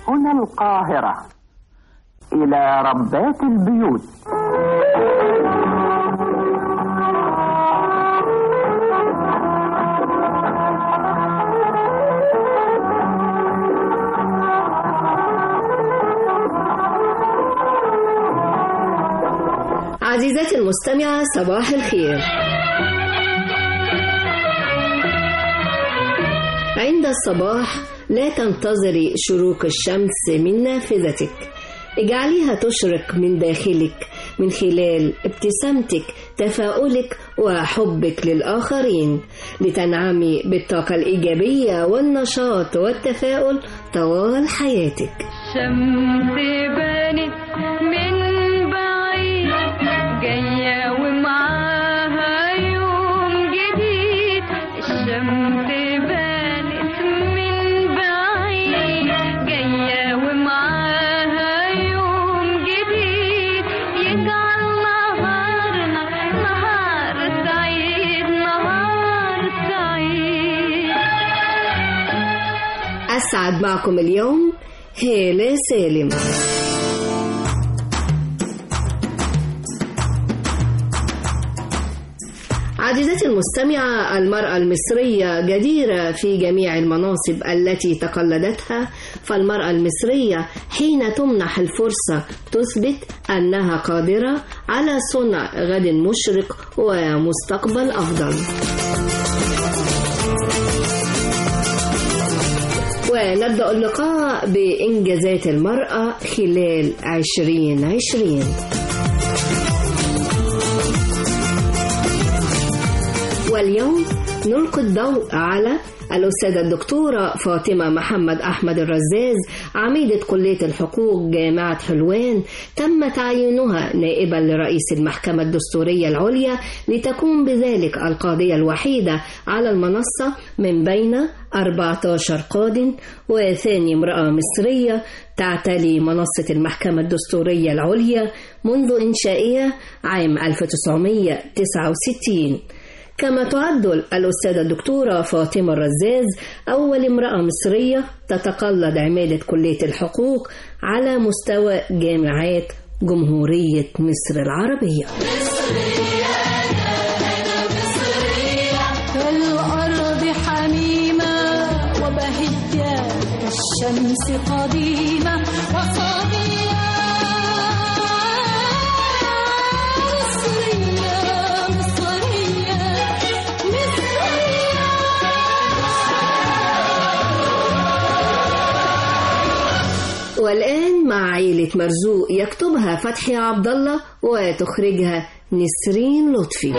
هنا القاهرة إلى ربات البيوت عزيزتي المستمعة صباح الخير عند الصباح لا تنتظري شروق الشمس من نافذتك اجعليها تشرق من داخلك من خلال ابتسامتك تفاؤلك وحبك للآخرين لتنعمي بالطاقة الإيجابية والنشاط والتفاؤل طوال حياتك شمس بانت من بعيد جاية ومعاها يوم جديد الشمس بانت من بعيد جاية ومعاها يوم جديد يجعل نهارنا نهار سعيد نهار سعيد أسعد معكم اليوم هالة سالم عزيزتي المستمعة المرأة المصرية جديرة في جميع المناصب التي تقلدتها فالمرأة المصرية حين تمنح الفرصة تثبت أنها قادرة على صنع غد مشرق ومستقبل أفضل ونبدأ اللقاء بإنجازات المرأة خلال 2020 واليوم نلقي الضوء على الأستاذة الدكتورة فاطمة محمد أحمد الرزاز عميدة كلية الحقوق جامعة حلوان تم تعيينها نائبا لرئيس المحكمة الدستورية العليا لتكون بذلك القاضية الوحيدة على المنصة من بين 14 قاض وثاني امرأة مصرية تعتلي منصة المحكمة الدستورية العليا منذ إنشائها عام 1969 كما تعد الأستاذة الدكتورة فاطمة الرزاز أول امرأة مصرية تتقلد عمادة كلية الحقوق على مستوى جامعات جمهورية مصر العربية الأرض حميمة وبهية الشمس قديمة وصبية مصرية مصرية مصرية والآن مع عيلة مرزوق يكتبها فتحي عبد الله وتخرجها نسرين لطفي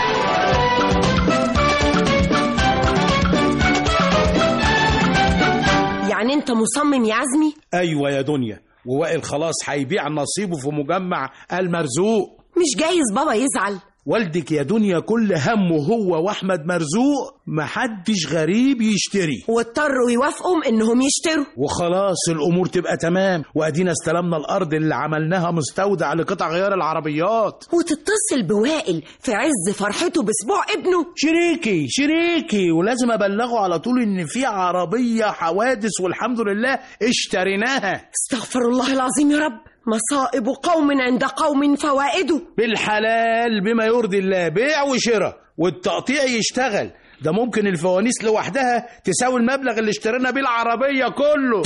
يعني انت مصمم يا عزمي ايوه يا دنيا ووائل خلاص هيبيع نصيبه في مجمع المرزوق مش جايز بابا يزعل والدك يا دنيا كل همه هو واحمد مرزوق محدش غريب يشتري واضطروا يوافقوا انهم يشتروا وخلاص الامور تبقى تمام وادينا استلمنا الارض اللي عملناها مستودع لقطع غيار العربيات وتتصل بوائل في عز فرحته باسبوع ابنه شريكي شريكي ولازم ابلغه على طول ان في عربيه حوادث والحمد لله اشتريناها استغفر الله العظيم يا رب مصائب قوم عند قوم فوائده بالحلال بما يرضي الله بيع وشراء والتقطيع يشتغل ده ممكن الفوانيس لوحدها تساوي المبلغ اللي اشترينا بيه العربيه كله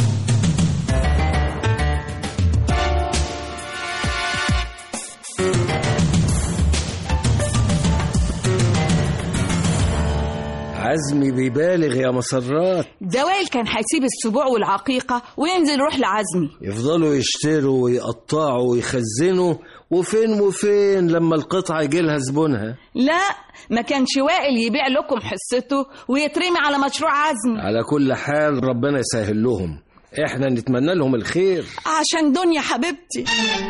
عزمي بيبالغ يا مسرات ده وائل كان هيسيب السبوع والعقيقة وينزل يروح لعزمي يفضلوا يشتروا ويقطعوا ويخزنوا وفين وفين لما القطعة يجيلها زبونها لا ما كانش وائل يبيع لكم حصته ويترمي على مشروع عزمي على كل حال ربنا يسهل لهم احنا نتمنى لهم الخير عشان دنيا حبيبتي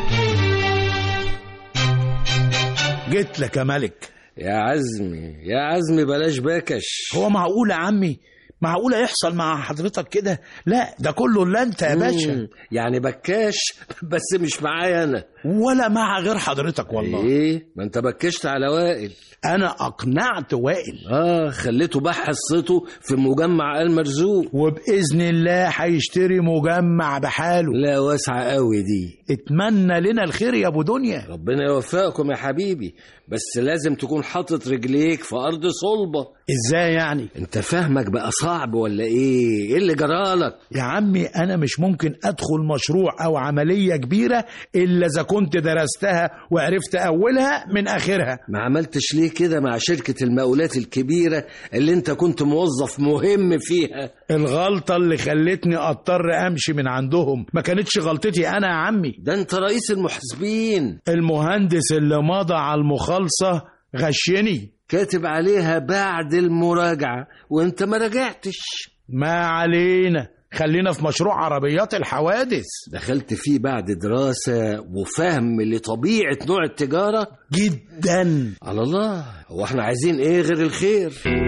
جيت لك يا ملك يا عزمي يا عزمي بلاش باكش هو معقول يا عمي معقولة يحصل مع حضرتك كده لا ده كله الا انت يا باشا مم. يعني بكاش بس مش معايا انا ولا مع غير حضرتك والله ايه ما انت بكشت على وائل انا اقنعت وائل اه خليته باع حصته في مجمع آل مرزوق وباذن الله هيشتري مجمع بحاله لا واسعة قوي دي اتمنى لنا الخير يا ابو دنيا ربنا يوفقكم يا حبيبي بس لازم تكون حاطط رجليك في ارض صلبة ازاي يعني انت فهمك بقى صعب ولا ايه ايه اللي جرالك يا عمي انا مش ممكن ادخل مشروع او عملية كبيرة الا اذا كنت درستها وعرفت اولها من اخرها ما عملتش ليه كده مع شركة المقاولات الكبيرة اللي انت كنت موظف مهم فيها الغلطة اللي خلتني اضطر امشي من عندهم ما كانتش غلطتي انا يا عمي ده انت رئيس المحاسبين المهندس اللي مضى على المخالصة غشني كاتب عليها بعد المراجعة وانت ما راجعتش ما علينا خلينا في مشروع عربيات الحوادث دخلت فيه بعد دراسة وفهم لطبيعة نوع التجارة جدا على الله هو احنا عايزين ايه غير الخير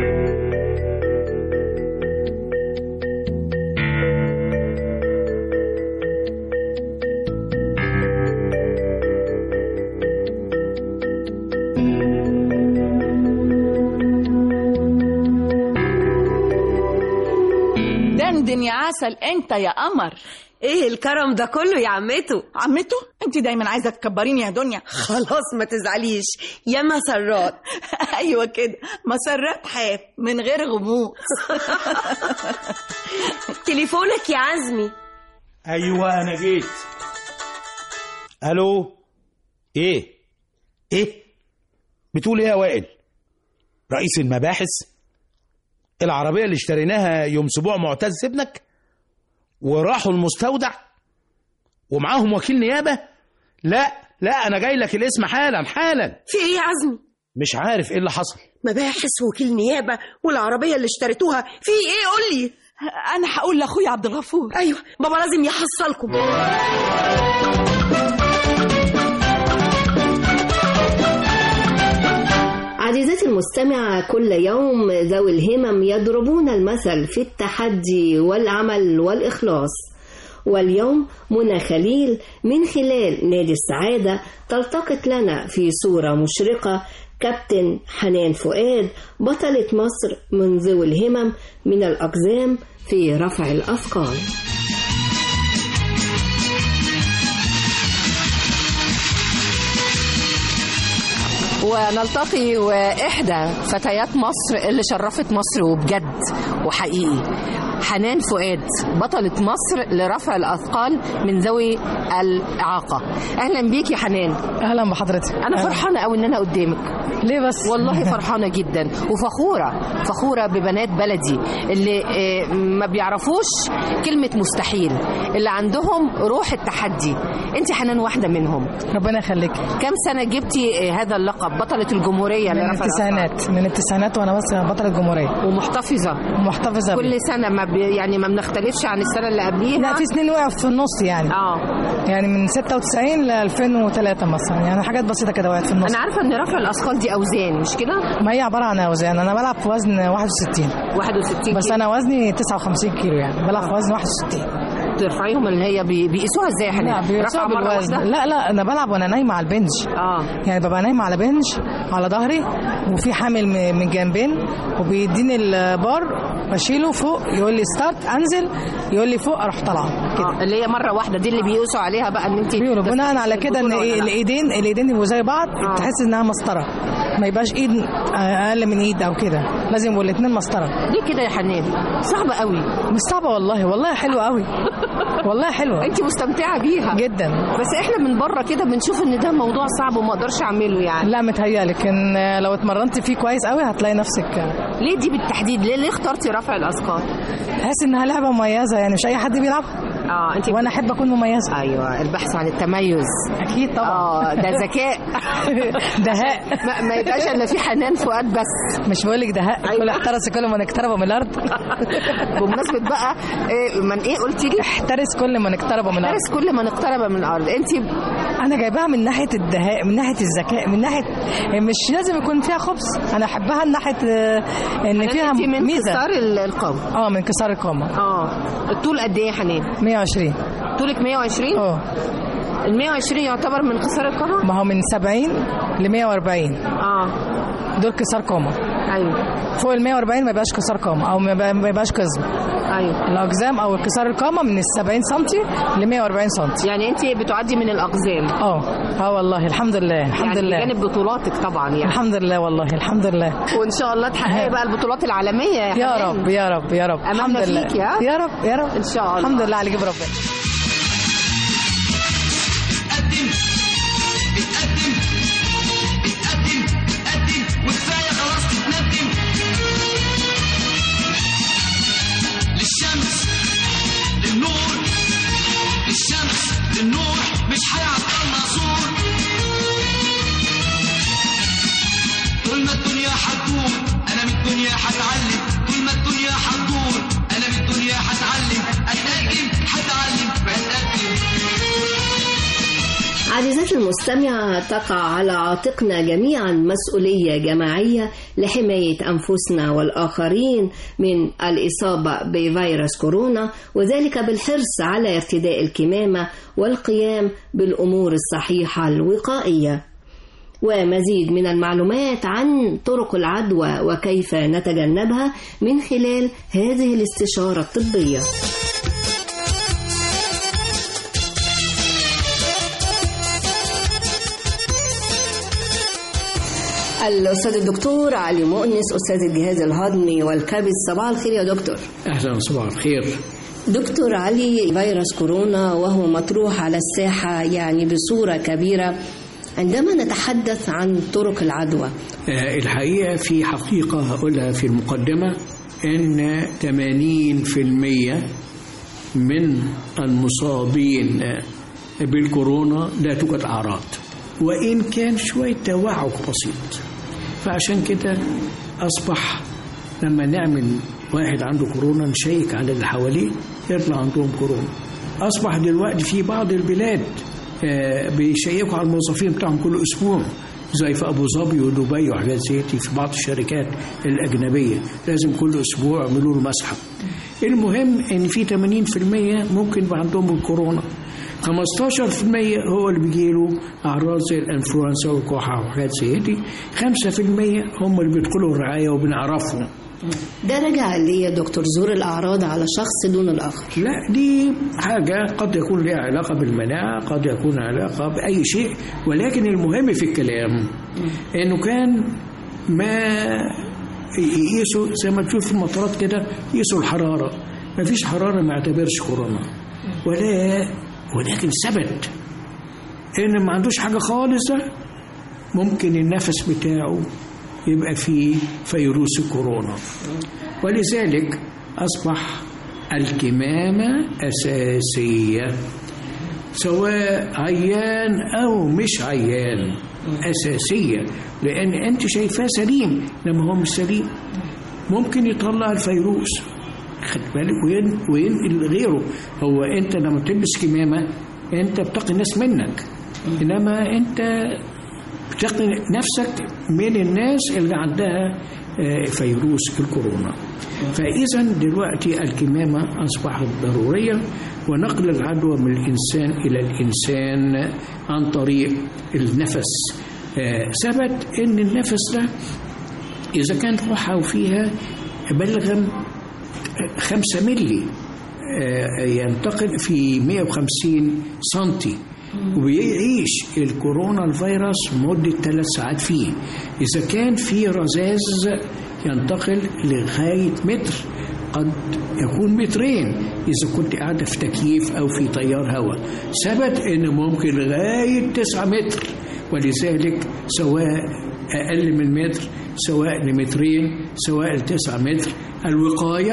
دندن يا عسل انت يا قمر ايه الكرم ده كله يا عمته عمته انت دايما عايزه تكبريني يا دنيا خلاص ما تزعليش يا مسرات ايوه كده مسرات حاف من غير غموض تليفونك يا عزمي ايوه انا جيت الو ايه ايه بتقول ايه يا وائل رئيس المباحث العربيه اللي اشتريناها يوم سبوع معتز ابنك وراحوا المستودع ومعاهم وكيل نيابه لا لا انا جاي لك الاسم حالا حالا في ايه يا عزمي مش عارف ايه اللي حصل مباحث وكيل نيابه والعربيه اللي اشتريتوها في ايه قول لي انا هقول لاخويا عبد الغفور ايوه بابا لازم يحصلكم عزيزتي المستمعة كل يوم ذوي الهمم يضربون المثل في التحدي والعمل والإخلاص واليوم منى خليل من خلال نادي السعادة تلتقط لنا في صورة مشرقة كابتن حنان فؤاد بطلة مصر من ذوي الهمم من الأقزام في رفع الأثقال ونلتقي وإحدى فتيات مصر اللي شرفت مصر وبجد وحقيقي حنان فؤاد بطلة مصر لرفع الأثقال من ذوي الإعاقة أهلا بيك يا حنان اهلا بحضرتك أنا فرحانة قوي إن أنا قدامك ليه بس والله فرحانة جدا وفخورة فخورة ببنات بلدي اللي آه، ما بيعرفوش كلمة مستحيل اللي عندهم روح التحدي انت حنان واحدة منهم ربنا يخليك كم سنة جبتي آه، هذا اللقب بطلة الجمهورية من لرفع الأثقال التسعينات من التسعينات وانا بس بطل الجمهوريه ومحتفظة محتفظه بيه. كل سنة ما بي يعني ما بنختلفش عن السنة اللي قبليها لا في سنين وقعوا في النص يعني اه يعني من 96 ل 2003 مثلا يعني حاجات بسيطه كده وقعت في النص انا عارفة ان رفع الاثقال دي اوزان مش كده ما هي عباره عن اوزان انا بلعب في وزن 61 61 بس كيلو. انا وزني 59 كيلو يعني بلعب في وزن 61 ترفعيهم اللي هي بي- بيقيسوها ازاي يا لا حنان بيوصل رفع مرة بالوزن واحدة لا لا انا بلعب وانا نايمه على البنج اه يعني ببقى نايمه على بنج على ظهري وفي حامل م- من جنبين وبيديني البار بشيله فوق يقول لي ستارت انزل يقول لي فوق اروح طالعه كده اه اللي هي مره واحده دي اللي بيقيسوا عليها بقى ان انت بيقولوا بناء على كده ان ايه الايدين الايدين يبقوا زي بعض آه. تحس انها مسطره ما يبقاش ايد اقل من ايد او كده لازم يبقوا الاثنين مسطره ليه كده يا حنان صعبه قوي مش صعبه والله والله حلوه قوي والله حلوه انت مستمتعه بيها جدا بس احنا من بره كده بنشوف ان ده موضوع صعب وما اقدرش اعمله يعني لا متهيألي لكن لو اتمرنت فيه كويس قوي هتلاقي نفسك ليه دي بالتحديد ليه ليه اخترتي رفع الاثقال تحس انها لعبه مميزه يعني مش اي حد بيلعبها اه انت وانا احب اكون مميزه ايوه البحث عن التميز اكيد طبعا اه ده ذكاء دهاء ما, ما يبقاش الا في حنان فؤاد بس مش بقول لك دهاء كل احترس كل من اقترب من الارض بمناسبه بقى إيه من ايه قلتي لي احترس كل من اقترب من الارض احترس كل من اقترب من الارض انت انا جايباها من ناحيه الدهاء من ناحيه الذكاء من ناحيه مش لازم يكون فيها خبز انا احبها من ناحيه آه، ان فيها انت من ميزه كسار ال- القامه اه من كسار القامه اه الطول قد ايه يا حنان 120 طولك 120 اه ال 120 يعتبر من كسار القامه ما هو من 70 ل 140 اه دول كسار قامه ايوه فوق ال 140 ما يبقاش كسار قامه او ما يبقى- ما يبقاش قزم ايوه الاقزام او كسار القامه من ال 70 سم ل 140 سم يعني انت بتعدي من الاقزام اه اه والله الحمد لله الحمد يعني لله بجانب بطولاتك طبعا يعني الحمد لله والله الحمد لله وان شاء الله تحققي بقى البطولات العالميه يا, يا حنان. رب يا رب يا رب أملنا الحمد لله فيك يا. يا رب يا رب ان شاء الله الحمد لله على جيب ربنا بتقدم بتقدم بتقدم بتقدم وكفايه خلاص تتندم للشمس للنور للشمس للنور مش هيعطلنا زور طول ما الدنيا هتدور انا من الدنيا هتعلم طول ما الدنيا هتدور انا من الدنيا هتعلم اتقدم هتعلم هتقدم عزيزاتي المستمعة تقع على عاتقنا جميعا مسؤولية جماعية لحماية أنفسنا والآخرين من الإصابة بفيروس كورونا وذلك بالحرص على ارتداء الكمامة والقيام بالأمور الصحيحة الوقائية ومزيد من المعلومات عن طرق العدوى وكيف نتجنبها من خلال هذه الاستشارة الطبية الأستاذ الدكتور علي مؤنس أستاذ الجهاز الهضمي والكبد صباح الخير يا دكتور اهلا صباح الخير دكتور علي فيروس كورونا وهو مطروح على الساحة يعني بصورة كبيرة عندما نتحدث عن طرق العدوى آه، الحقيقه في حقيقه هقولها في المقدمه ان 80% من المصابين آه، بالكورونا لا توجد اعراض وان كان شويه توعك بسيط فعشان كده اصبح لما نعمل واحد عنده كورونا نشيك على اللي حواليه يطلع عندهم كورونا اصبح دلوقتي في بعض البلاد آه، بيشيكوا على الموظفين بتاعهم كل اسبوع زي في ابو ظبي ودبي وحاجات زي دي في بعض الشركات الاجنبيه لازم كل اسبوع يعملوا له مسحه المهم ان في 80% ممكن يبقى عندهم الكورونا 15% هو اللي بيجيله اعراض زي الانفلونزا والكحه وحاجات زي دي 5% هم اللي بيدخلوا الرعايه وبنعرفهم ده رجع ليه يا دكتور ظهور الأعراض على شخص دون الآخر لا دي حاجة قد يكون لها علاقة بالمناعة قد يكون علاقة بأي شيء ولكن المهم في الكلام إنه كان ما يقيسوا زي ما تشوف في المطارات كده يقيسوا الحرارة ما فيش حرارة ما يعتبرش كورونا ولا ولكن ثبت إن ما عندوش حاجة خالص ده ممكن النفس بتاعه يبقى فيه فيروس كورونا ولذلك أصبح الكمامة أساسية سواء عيان أو مش عيان أساسية لأن أنت شايفاه سليم لما هو مش سليم ممكن يطلع الفيروس خد بالك وين وينقل غيره هو أنت لما تلبس كمامة أنت بتقي الناس منك إنما أنت بتقي نفسك من الناس اللي عندها آه، فيروس الكورونا فإذا دلوقتي الكمامة أصبحت ضرورية ونقل العدوى من الإنسان إلى الإنسان عن طريق النفس آه، ثبت أن النفس ده إذا كانت روحه فيها بلغم خمسة ملي آه، ينتقل في 150 سنتي وبيعيش الكورونا الفيروس مدة ثلاث ساعات فيه إذا كان في رذاذ ينتقل لغاية متر قد يكون مترين إذا كنت قاعدة في تكييف أو في تيار هواء ثبت أنه ممكن لغاية تسعة متر ولذلك سواء أقل من متر سواء لمترين سواء لتسعة متر الوقاية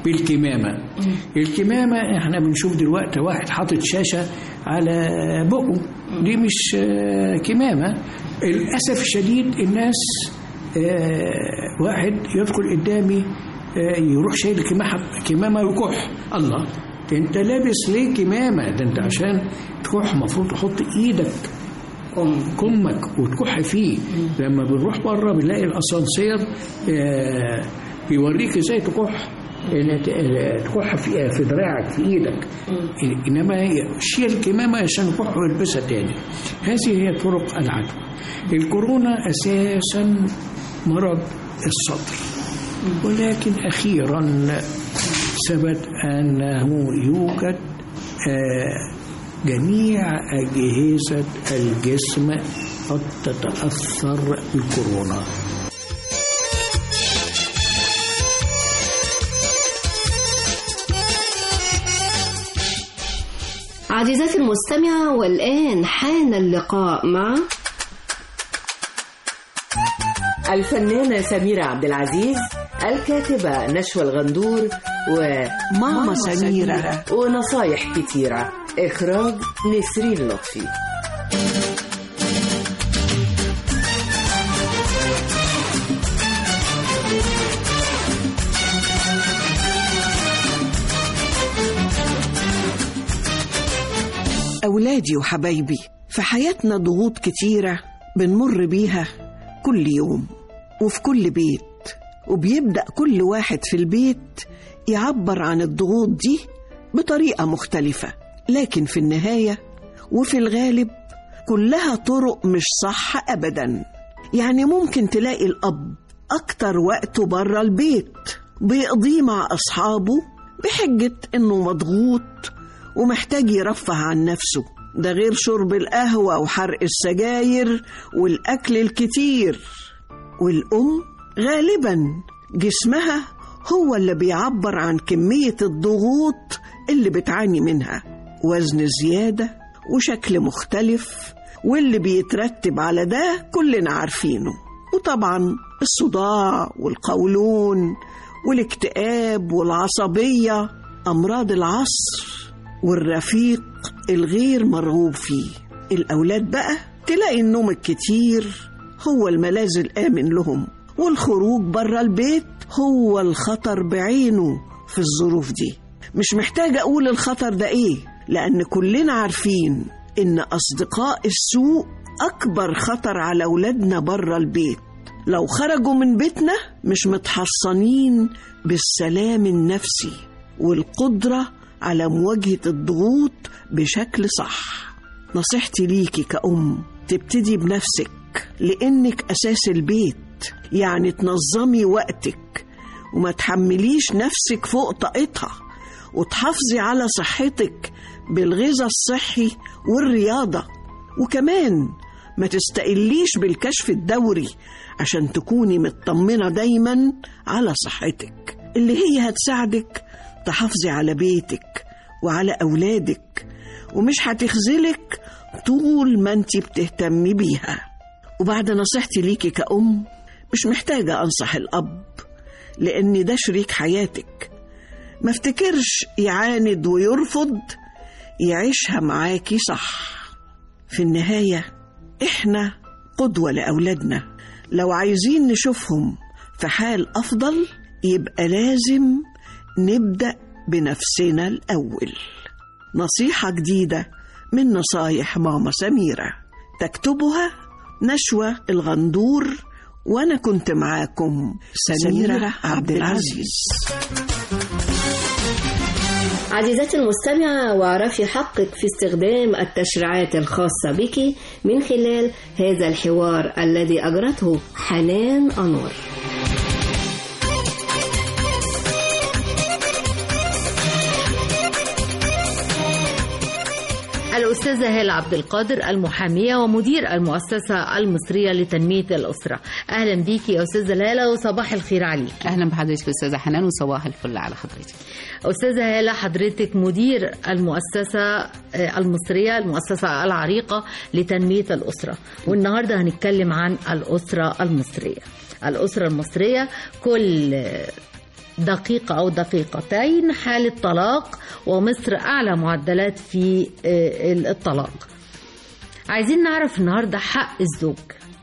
بالكمامة الكمامة احنا بنشوف دلوقتي واحد حاطط شاشة على بقه دي مش آه، كمامة للأسف الشديد الناس آه، واحد يدخل قدامي آه، يروح شايل كمامة كمامة ويكح الله ده انت لابس ليه كمامة ده انت عشان تكح المفروض تحط ايدك كمك وتكح فيه لما بنروح بره بنلاقي الاسانسير آه، بيوريك ازاي تكح إن- آه، تكح في في دراعك في ايدك انما شيل الكمامه عشان تكح والبسها تاني هذه هي طرق العدوى الكورونا اساسا مرض الصدر ولكن اخيرا ثبت انه يوجد آه، جميع أجهزة الجسم قد تتأثر بالكورونا عزيزاتي المستمعة والآن حان اللقاء مع الفنانة سميرة عبد العزيز الكاتبة نشوى الغندور وماما سميرة. ونصايح كتيرة إخراج نسرين لطفي أولادي وحبايبي في حياتنا ضغوط كتيرة بنمر بيها كل يوم وفي كل بيت وبيبدأ كل واحد في البيت يعبر عن الضغوط دي بطريقة مختلفة لكن في النهاية وفي الغالب كلها طرق مش صح أبدا يعني ممكن تلاقي الأب أكتر وقته بره البيت بيقضيه مع أصحابه بحجة إنه مضغوط ومحتاج يرفه عن نفسه ده غير شرب القهوة وحرق السجاير والأكل الكتير والأم غالبا جسمها هو اللي بيعبر عن كمية الضغوط اللي بتعاني منها وزن زيادة وشكل مختلف واللي بيترتب على ده كلنا عارفينه وطبعا الصداع والقولون والاكتئاب والعصبية أمراض العصر والرفيق الغير مرغوب فيه الأولاد بقى تلاقي النوم الكتير هو الملاذ الآمن لهم والخروج بره البيت هو الخطر بعينه في الظروف دي مش محتاجة أقول الخطر ده إيه لأن كلنا عارفين إن أصدقاء السوء أكبر خطر على أولادنا بره البيت لو خرجوا من بيتنا مش متحصنين بالسلام النفسي والقدرة على مواجهة الضغوط بشكل صح نصيحتي ليكي كأم تبتدي بنفسك لأنك أساس البيت يعني تنظمي وقتك وما تحمليش نفسك فوق طاقتها وتحافظي على صحتك بالغذاء الصحي والرياضة وكمان ما تستقليش بالكشف الدوري عشان تكوني مطمنة دايما على صحتك اللي هي هتساعدك تحافظي على بيتك وعلى أولادك ومش هتخذلك طول ما انت بتهتمي بيها وبعد نصيحتي ليكي كأم مش محتاجة أنصح الأب لأن ده شريك حياتك ما افتكرش يعاند ويرفض يعيشها معاكي صح في النهاية إحنا قدوة لأولادنا لو عايزين نشوفهم في حال أفضل يبقى لازم نبدأ بنفسنا الأول نصيحة جديدة من نصايح ماما سميرة تكتبها نشوى الغندور وأنا كنت معاكم سميرة عبد العزيز عزيزتي المستمعة واعرفي حقك في استخدام التشريعات الخاصة بك من خلال هذا الحوار الذي أجرته حنان أنور الأستاذة هالة عبد القادر المحامية ومدير المؤسسة المصرية لتنمية الأسرة أهلا بيكي يا أستاذة هالة وصباح الخير عليك اهلا بحضرتك استاذه حنان وصباح الفل على حضرتك أستاذة هالة حضرتك مدير المؤسسة آه، المصرية المؤسسة العريقة لتنمية الأسرة والنهاردة هنتكلم عن الأسرة المصرية الأسرة المصرية كل آه، دقيقة أو دقيقتين حالة طلاق ومصر أعلى معدلات في آه، الطلاق عايزين نعرف النهاردة حق الزوج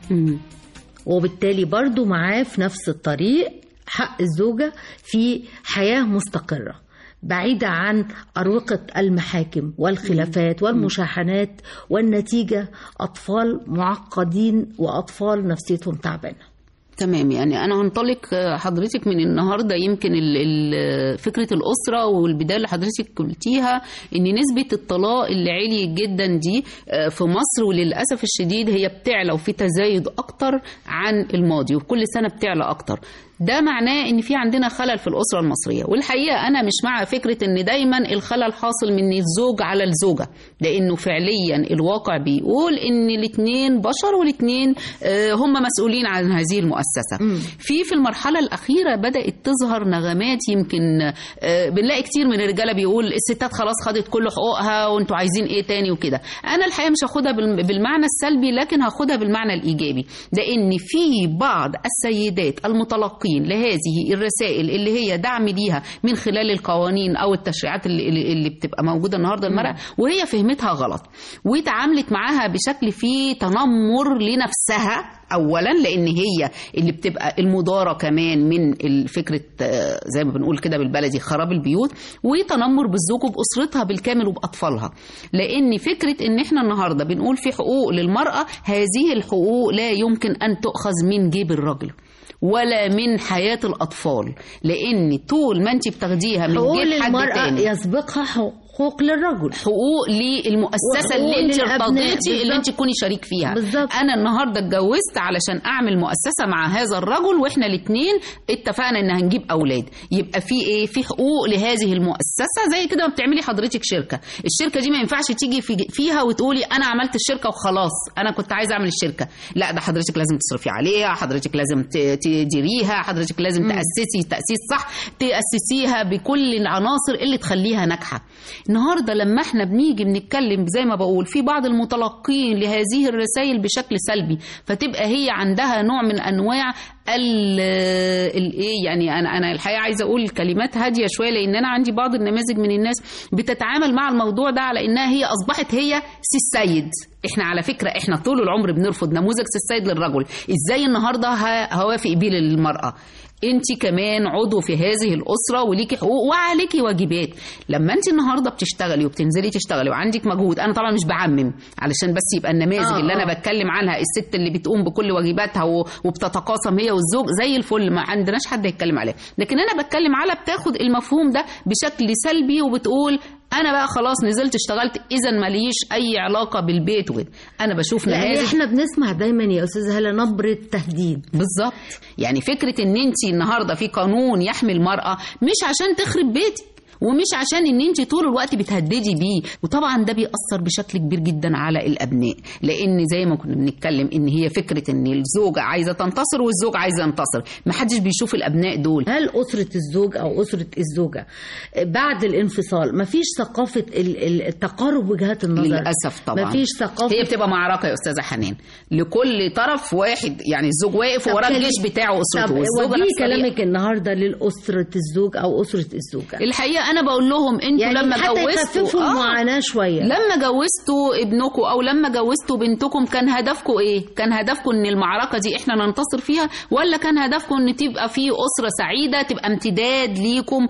وبالتالي برضو معاه في نفس الطريق حق الزوجة في حياة مستقرة بعيدة عن أروقة المحاكم والخلافات والمشاحنات والنتيجة أطفال معقدين وأطفال نفسيتهم تعبانة تمام يعني انا هنطلق آه، حضرتك من النهارده يمكن ال- ال- فكره الاسره والبدايه اللي حضرتك قلتيها ان نسبه الطلاق اللي عليت جدا دي آه، في مصر وللاسف الشديد هي بتعلى وفي تزايد اكتر عن الماضي وكل سنه بتعلى اكتر ده معناه ان في عندنا خلل في الاسره المصريه والحقيقه انا مش مع فكره ان دايما الخلل حاصل من الزوج على الزوجه لانه فعليا الواقع بيقول ان الاثنين بشر والاثنين هم مسؤولين عن هذه المؤسسه في في المرحله الاخيره بدات تظهر نغمات يمكن آه، بنلاقي كتير من الرجاله بيقول الستات خلاص خدت كل حقوقها وانتوا عايزين ايه تاني وكده انا الحقيقه مش هاخدها بال- بالمعنى السلبي لكن هاخدها بالمعنى الايجابي لان في بعض السيدات المتلقين لهذه الرسائل اللي هي دعم ليها من خلال القوانين او التشريعات اللي, اللي اللي بتبقى موجوده النهارده المراه وهي فهمتها غلط وتعاملت معاها بشكل فيه تنمر لنفسها اولا لان هي اللي بتبقى المداره كمان من ال- فكره آه، زي ما بنقول كده بالبلدي خراب البيوت وتنمر بالزوج وباسرتها بالكامل وباطفالها لان فكره ان احنا النهارده بنقول في حقوق للمراه هذه الحقوق لا يمكن ان تؤخذ من جيب الرجل ولا من حياة الأطفال لأن طول ما أنت بتاخديها من حقوق جيب حد للمرأة تاني يسبقها حقوق للرجل حقوق للمؤسسه وحقوق اللي انت للأبناء. ارتضيتي اللي بالظبط. انت تكوني شريك فيها بالظبط. انا النهارده اتجوزت علشان اعمل مؤسسه مع هذا الرجل واحنا الاثنين اتفقنا ان هنجيب اولاد يبقى في ايه في حقوق لهذه المؤسسه زي كده ما بتعملي حضرتك شركه الشركه دي ما ينفعش تيجي في فيها وتقولي انا عملت الشركه وخلاص انا كنت عايزه اعمل الشركه لا ده حضرتك لازم تصرفي عليها حضرتك لازم ت- تديريها حضرتك لازم تاسسي تاسيس صح تاسسيها بكل العناصر اللي تخليها ناجحه النهارده لما احنا بنيجي بنتكلم زي ما بقول في بعض المتلقين لهذه الرسائل بشكل سلبي فتبقى هي عندها نوع من انواع ال الايه يعني انا انا الحقيقه عايزه اقول كلمات هاديه شويه لان انا عندي بعض النماذج من الناس بتتعامل مع الموضوع ده على انها هي اصبحت هي سي السيد احنا على فكره احنا طول العمر بنرفض نموذج سي السيد للرجل ازاي النهارده ه- هوافق بيه للمراه انت كمان عضو في هذه الاسره وليكي حقوق وعليكي واجبات لما انت النهارده بتشتغلي وبتنزلي تشتغلي وعندك مجهود انا طبعا مش بعمم علشان بس يبقى النماذج آه، اللي آه. انا بتكلم عنها الست اللي بتقوم بكل واجباتها و- وبتتقاسم هي والزوج زي الفل ما عندناش حد يتكلم عليها لكن انا بتكلم على بتاخد المفهوم ده بشكل سلبي وبتقول انا بقى خلاص نزلت اشتغلت اذا ماليش اي علاقه بالبيت وكده انا بشوف لا نماذج احنا بنسمع دايما يا استاذه هلا نبره تهديد بالظبط يعني فكره ان انت النهارده في قانون يحمي المراه مش عشان تخرب بيتك ومش عشان ان انت طول الوقت بتهددي بيه وطبعا ده بيأثر بشكل كبير جدا على الابناء لان زي ما كنا بنتكلم ان هي فكره ان الزوجه عايزه تنتصر والزوج عايز ينتصر محدش بيشوف الابناء دول هل أسرة الزوج أو أسرة الزوجة بعد الانفصال مفيش ثقافة ال- ال- التقارب وجهات النظر للاسف طبعا مفيش ثقافة هي بتبقى معركه يا استاذه حنان لكل طرف واحد يعني الزوج واقف طب وراه كلم- الجيش بتاعه اسرته طب والزوجه وجهي نفس الطريقة. كلامك النهارده للأسرة الزوج أو أسرة الزوجة الحقيقه انا بقول لهم انتوا يعني لما حتى جوزتوا يخففوا المعاناة شوية لما جوزتوا ابنكم او لما جوزتوا بنتكم كان هدفكم ايه كان هدفكم ان المعركه دي احنا ننتصر فيها ولا كان هدفكم ان تبقى في اسره سعيده تبقى امتداد ليكم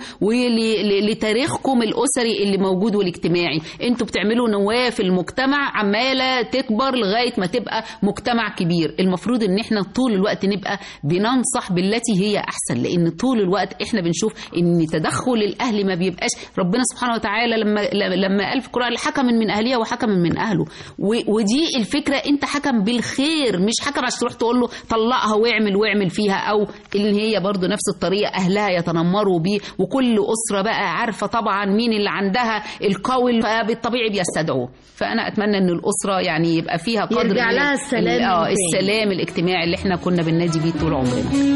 ولتاريخكم الاسري اللي موجود والاجتماعي انتوا بتعملوا نواه في المجتمع عماله تكبر لغايه ما تبقى مجتمع كبير المفروض ان احنا طول الوقت نبقى بننصح بالتي هي احسن لان طول الوقت احنا بنشوف ان تدخل الاهل ما بيبقاش ربنا سبحانه وتعالى لما لما قال في القران حكم من اهلها وحكم من اهله و- ودي الفكره انت حكم بالخير مش حكم عشان تروح تقول له طلقها واعمل واعمل فيها او ان هي برضو نفس الطريقه اهلها يتنمروا بيه وكل اسره بقى عارفه طبعا مين اللي عندها القول فبالطبيعي بيستدعوه فانا اتمنى ان الاسره يعني يبقى فيها قدر يرجع من لها ال- السلام اه من تاني. السلام الاجتماعي اللي احنا كنا بننادي بيه طول عمرنا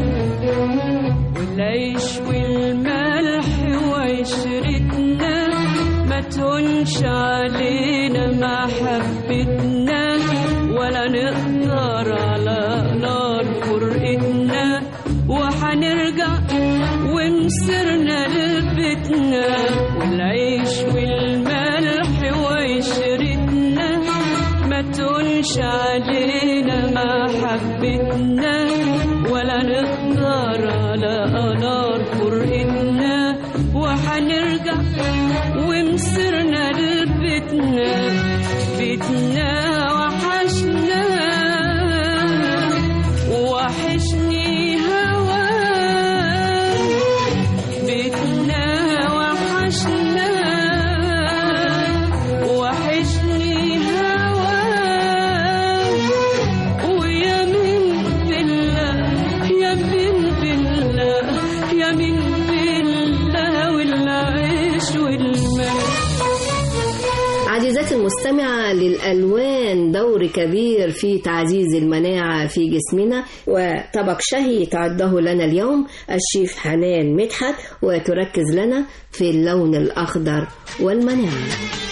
والعيش والملح وعشرتنا ما تهونش علينا محبتنا ولا نقدر على نار فرقتنا وحنرجع تهونش علينا محبتنا ولا نقدر على نار فرقتنا وحنرجع ومصرنا لبيتنا بيتنا وحشنا وحشني هواك بيتنا وحشنا وحشني هواك ويا من بالله يا من بالله يا من بالله والعيش والملك عزيزاتي المستمعة للألوان دور كبير في تعزيز المناعة في جسمنا وطبق شهي تعده لنا اليوم الشيف حنان مدحت وتركز لنا في اللون الأخضر والمناعة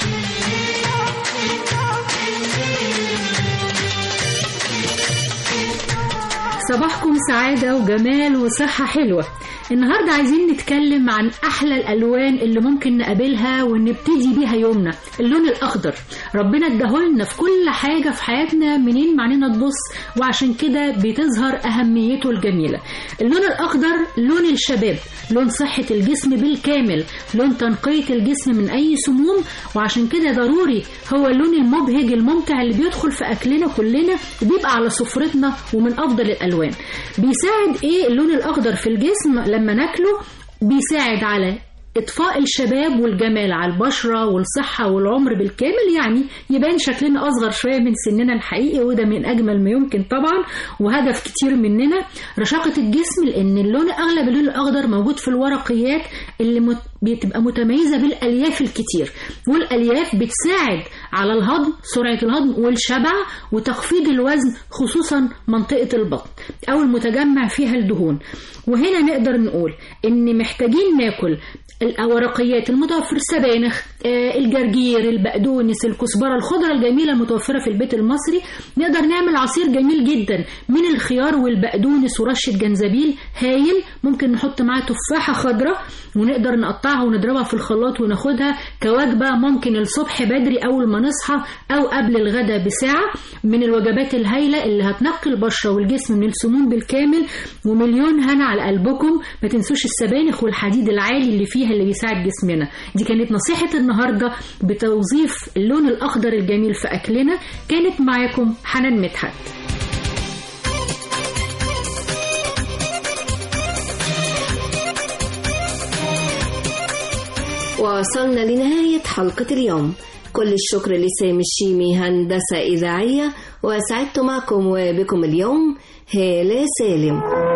صباحكم سعادة وجمال وصحة حلوة النهاردة عايزين نتكلم عن أحلى الألوان اللي ممكن نقابلها ونبتدي بيها يومنا اللون الأخضر ربنا اداهولنا في كل حاجة في حياتنا منين معنينا تبص وعشان كده بتظهر أهميته الجميلة اللون الأخضر لون الشباب لون صحة الجسم بالكامل لون تنقية الجسم من أي سموم وعشان كده ضروري هو اللون المبهج الممتع اللي بيدخل في أكلنا كلنا وبيبقى على سفرتنا ومن أفضل الألوان بيساعد إيه اللون الأخضر في الجسم لما ناكله بيساعد على إطفاء الشباب والجمال على البشرة والصحة والعمر بالكامل يعني يبان شكلنا أصغر شوية من سننا الحقيقي وده من أجمل ما يمكن طبعا وهدف كتير مننا رشاقة الجسم لأن اللون أغلب اللون الأخضر موجود في الورقيات اللي مت... بتبقى متميزة بالألياف الكتير والألياف بتساعد على الهضم سرعة الهضم والشبع وتخفيض الوزن خصوصا منطقة البطن أو المتجمع فيها الدهون وهنا نقدر نقول إن محتاجين ناكل الورقيات المتوفر السبانخ آه، الجرجير البقدونس الكزبرة الخضرة الجميلة المتوفرة في البيت المصري نقدر نعمل عصير جميل جدا من الخيار والبقدونس ورشة جنزبيل هايل ممكن نحط معاه تفاحة خضراء ونقدر نقطعها ونضربها في الخلاط وناخدها كوجبة ممكن الصبح بدري أول ما نصحى أو قبل الغداء بساعة من الوجبات الهايلة اللي هتنقي البشرة والجسم من السموم بالكامل ومليون هنا على قلبكم ما تنسوش السبانخ والحديد العالي اللي فيها اللي بيساعد جسمنا دي كانت نصيحة النهاردة بتوظيف اللون الأخضر الجميل في أكلنا كانت معاكم حنان مدحت وصلنا لنهاية حلقة اليوم كل الشكر لسامي الشيمي هندسة إذاعية وسعدت معكم وبكم اليوم هالة سالم